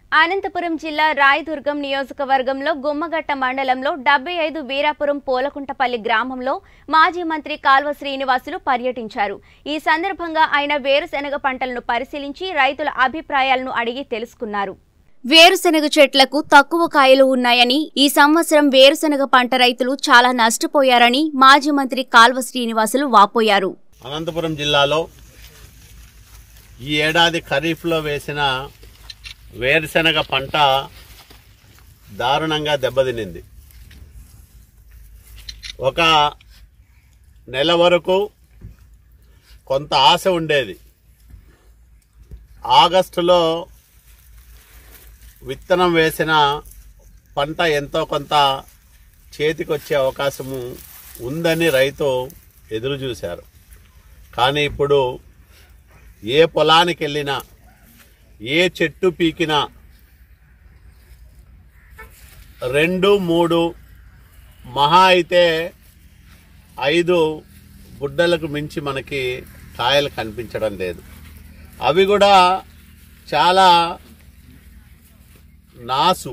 అనంతపురం జిల్లా రాయదుర్గం నియోజకవర్గంలో గుమ్మగట్ట మండలంలో డెబ్బై ఐదు వీరాపురం పోలకుంటపల్లి గ్రామంలో మాజీ మంత్రి కాల్వ శ్రీనివాసులు పర్యటించారు ఈ సందర్భంగా ఆయన వేరుశెనగ పంటలను పరిశీలించి రైతుల అభిప్రాయాలను అడిగి తెలుసుకున్నారు వేరుశెనగ చెట్లకు తక్కువ కాయలు ఉన్నాయని ఈ సంవత్సరం వేరుశెనగ పంట రైతులు చాలా నష్టపోయారని మాజీ మంత్రి కాల్వ శ్రీనివాసులు వాపోయారు అనంతపురం జిల్లాలో ఈ ఏడాది ఖరీఫ్లో వేసిన వేరుశెనగ పంట దారుణంగా దెబ్బతినింది ఒక నెల వరకు కొంత ఆశ ఉండేది ఆగస్టులో విత్తనం వేసిన పంట ఎంతో కొంత చేతికొచ్చే అవకాశము ఉందని రైతు ఎదురు చూశారు కానీ ఇప్పుడు ఏ పొలానికి వెళ్ళినా ఏ చెట్టు పీకినా రెండు మూడు మహా అయితే ఐదు గుడ్డలకు మించి మనకి కాయలు కనిపించడం లేదు అవి కూడా చాలా నాసు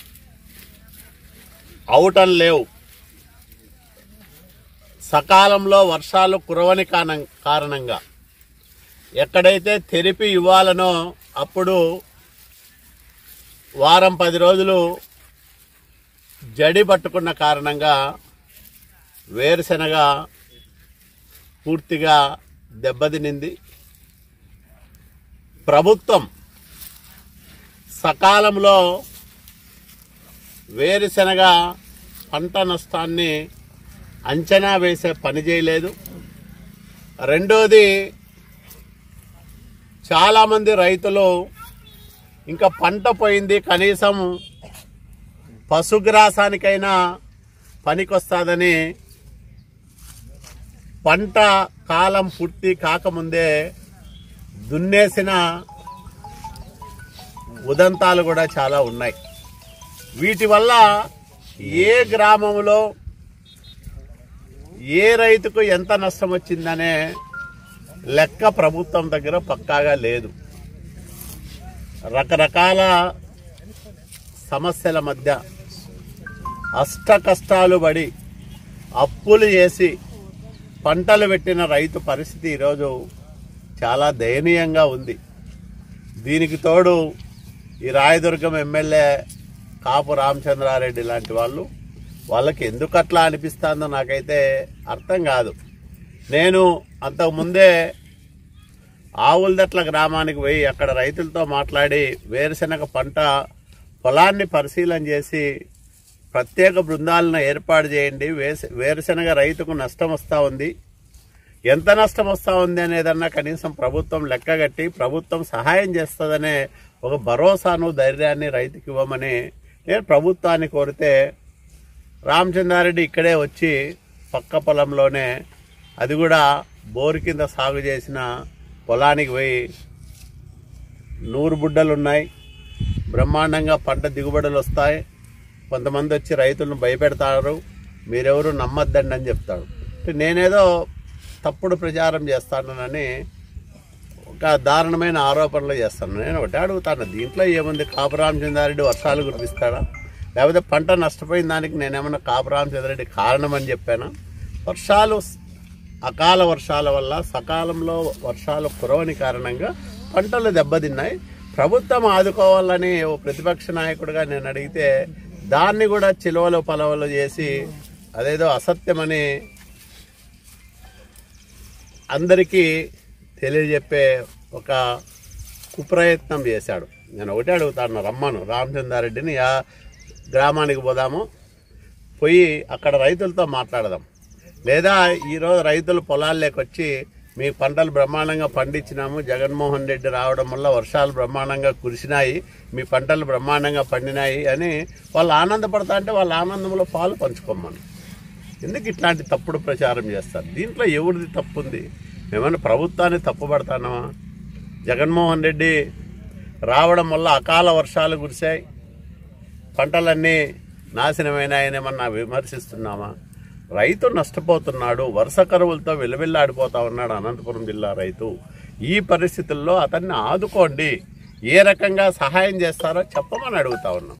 అవటం లేవు సకాలంలో వర్షాలు కురవని కారణం- కారణంగా ఎక్కడైతే తెరిపి ఇవ్వాలనో అప్పుడు వారం పది రోజులు జడి పట్టుకున్న కారణంగా వేరుశెనగ పూర్తిగా దెబ్బతినింది ప్రభుత్వం సకాలంలో వేరుశెనగ పంట నష్టాన్ని అంచనా వేసే పని చేయలేదు రెండోది చాలామంది రైతులు ఇంకా పంట పోయింది కనీసం పశుగ్రాసానికైనా పనికొస్తాదని పంట కాలం పూర్తి కాకముందే దున్నేసిన ఉదంతాలు కూడా చాలా ఉన్నాయి వీటి వల్ల ఏ గ్రామంలో ఏ రైతుకు ఎంత నష్టం వచ్చిందనే లెక్క ప్రభుత్వం దగ్గర పక్కాగా లేదు రకరకాల సమస్యల మధ్య అష్ట కష్టాలు పడి అప్పులు చేసి పంటలు పెట్టిన రైతు పరిస్థితి ఈరోజు చాలా దయనీయంగా ఉంది దీనికి తోడు ఈ రాయదుర్గం ఎమ్మెల్యే కాపు రామచంద్రారెడ్డి లాంటి వాళ్ళు వాళ్ళకి ఎందుకు అట్లా అనిపిస్తుందో నాకైతే అర్థం కాదు నేను అంతకుముందే ఆవులదట్ల గ్రామానికి పోయి అక్కడ రైతులతో మాట్లాడి వేరుశెనగ పంట పొలాన్ని పరిశీలన చేసి ప్రత్యేక బృందాలను ఏర్పాటు చేయండి వేస వేరుశెనగ రైతుకు నష్టం వస్తూ ఉంది ఎంత నష్టం వస్తూ ఉంది అనేదన్నా కనీసం ప్రభుత్వం లెక్కగట్టి ప్రభుత్వం సహాయం చేస్తుందనే ఒక భరోసాను ధైర్యాన్ని రైతుకి ఇవ్వమని నేను ప్రభుత్వాన్ని కోరితే రామచంద్రారెడ్డి ఇక్కడే వచ్చి పక్క పొలంలోనే అది కూడా బోరు కింద సాగు చేసిన పొలానికి పోయి నూరు బుడ్డలు ఉన్నాయి బ్రహ్మాండంగా పంట దిగుబడులు వస్తాయి కొంతమంది వచ్చి రైతులను భయపెడతారు మీరెవరు నమ్మద్దండి అని చెప్తాడు అంటే నేనేదో తప్పుడు ప్రచారం చేస్తానని ఒక దారుణమైన ఆరోపణలు చేస్తాను నేను ఒకటే అడుగుతాను దీంట్లో ఏముంది కాపు రామచంద్రారెడ్డి వర్షాలు కురిపిస్తాడా లేకపోతే పంట నష్టపోయిన దానికి నేనేమన్నా కాపు రామచంద్రారెడ్డి కారణం అని చెప్పానా వర్షాలు అకాల వర్షాల వల్ల సకాలంలో వర్షాలు కురవని కారణంగా పంటలు దెబ్బతిన్నాయి ప్రభుత్వం ఆదుకోవాలని ఓ ప్రతిపక్ష నాయకుడిగా నేను అడిగితే దాన్ని కూడా చిలువలు పలవలు చేసి అదేదో అసత్యమని అందరికీ తెలియజెప్పే ఒక కుప్రయత్నం చేశాడు నేను ఒకటే అడుగుతాను రమ్మను రామచంద్రారెడ్డిని ఆ గ్రామానికి పోదాము పోయి అక్కడ రైతులతో మాట్లాడదాం లేదా ఈరోజు రైతులు పొలాల్లోకి వచ్చి మీ పంటలు బ్రహ్మాండంగా పండించినాము జగన్మోహన్ రెడ్డి రావడం వల్ల వర్షాలు బ్రహ్మాండంగా కురిసినాయి మీ పంటలు బ్రహ్మాండంగా పండినాయి అని వాళ్ళు ఆనందపడతా అంటే వాళ్ళ ఆనందంలో పాలు పంచుకోమని ఎందుకు ఇట్లాంటి తప్పుడు ప్రచారం చేస్తారు దీంట్లో ఎవరిది తప్పు ఉంది మేమన్నా ప్రభుత్వాన్ని తప్పుపడతానమా జగన్మోహన్ రెడ్డి రావడం వల్ల అకాల వర్షాలు కురిశాయి పంటలన్నీ నాశనమైనాయని ఏమన్నా విమర్శిస్తున్నామా రైతు నష్టపోతున్నాడు వరుస కరువులతో విలవిల్లాడిపోతా ఉన్నాడు అనంతపురం జిల్లా రైతు ఈ పరిస్థితుల్లో అతన్ని ఆదుకోండి ఏ రకంగా సహాయం చేస్తారో చెప్పమని అడుగుతా ఉన్నాం